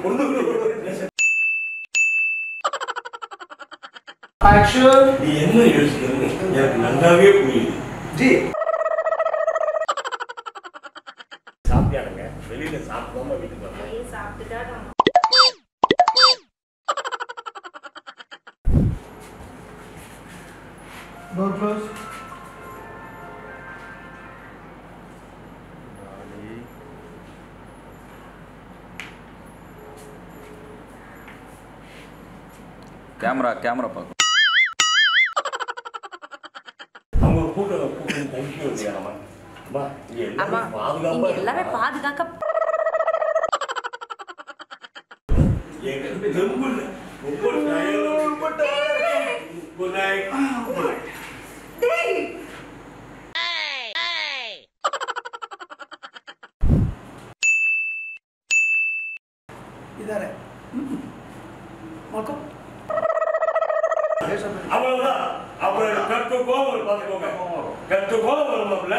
பொண்ணு ஆக்ஷன் நீ என்ன யோசிக்கிறன்னு எனக்கு நல்லாவே புரியுது ஜி சாப்பிட்டானுங்க வெளியில சாப்பிடாம வீட்டுக்கு வரல சாப்பிட்டுட்டா நம்ம டோர் க்ளோஸ் கேமரா கேமரா பார்க்கும் அவங்க ஒரு கூட்டம் கூட்டம் தேங்க்யூ இல்லையா நம்ம அம்மா இங்க ஆமா எல்லாமே இங்க பாதுகாப்பா எல்லாமே இருக்கா? பாதுகாக்க எங்க தெம்புல ரொம்ப டயர்டா ரொம்ப டயர்ட் ಇದಾರೆ ಮಾಡ್ಕೊ அவ்வளவுதான் அப்புறம் கட்டு கோவம் வரும் பார்த்துக்கோங்க கட்டு கோவம் வரும் மாப்பிள்ள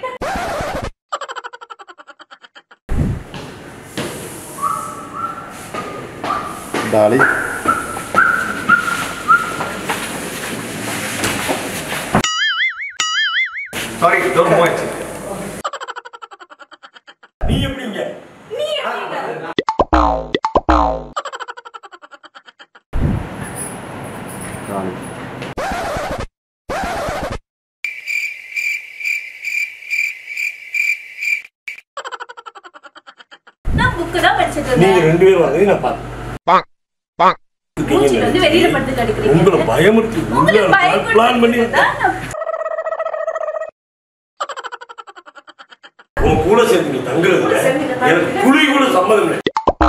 டாலி ಸಾರಿ ಡೋರ್ ಮೂವ್ ಆಯ್ತು நீ எப்படிங்க டாலி நான் புக்கு தான் படிச்சிட்டு நீங்க இருந்தேன் ரெண்டு பேரும் வந்து நான் பார்த்தேன் மூச்சு வந்து வெளியில படுத்து கடிக்கிறீங்க உங்களை பயமுறுத்தி உங்களை உள்ள பிளான் பண்ணி பயப்படுத்தி தான் உன் கூட சேர்ந்து நீ தங்குறதுல கூட சேர்ந்து நீங்க தங்குறது. எனக்கு துளி கூட சம்மதம் இல்லை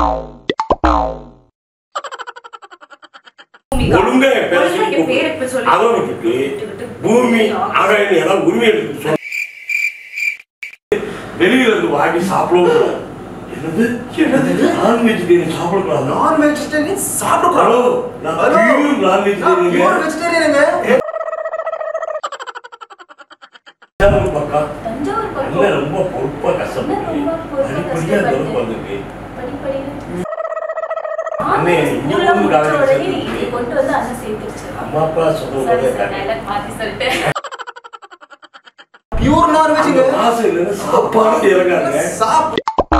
பூமிகா. ஒழுங்கா என் பேரை ஒழுங்கா சொல்லி என் பேரை இப்ப சொல்லி அதை விட்டுட்டு பூமி ஆகாயம் ஏதாவது உரிமை எடுத்து சொல்ல வெளியில இருந்து வாங்கி சாப்பிடவும் கூடாது. என்னது என்னது நான் வெஜிடேரியன் சாப்பிடக்கூடாது ನಾನ್ ವೆಜಿಟೇರಿಯನ್ ಸಾப்பிಡக்கூடாது ஹலோ நான் பியூர் நான் வெஜிடேரியன் ಪ್ಯೂರ್ ವೆಜಿಟೇರಿಯನ್ங்க பக்கம் தஞ்சாவூர் என்ன பக்கம் ரொம்ப பொறுப்பா கஷ்டப்பட்டு என்ன ரொம்ப பொறுப்பா படிப்படியா கஷ்டப்பட்டு? தூரம் வந்திருக்கு படிப்படியா. அண்ணே, இங்க ஸ்கூல்ல வந்து முடிச்ச காலேஜ் உடனே நீ சேர்த்து இங்க கொண்டு வந்து அண்ணன் சேர்த்துருச்சு. அம்மா அப்பா சொல்றது சரி, போதே சரி, dialogue மாத்தி சொல்லிட்டேன். ಪ್ಯೂರ್ ನಾನ್ ವೆಜ್ங்க ஆசை இல்லைன்னு சாப்பாடு இறங்காங்க ಸಾಪ್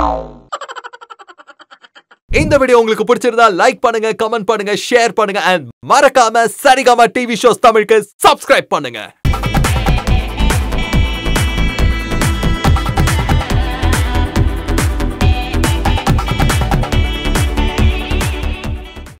இந்த வீடியோ உங்களுக்கு பிடிச்சிருந்தா லைக் பண்ணுங்க கமெண்ட் பண்ணுங்க ஷேர் பண்ணுங்க அண்ட் மறக்காம சரிகமா டிவி ஷோஸ் தமிழுக்கு சப்ஸ்கிரைப் பண்ணுங்க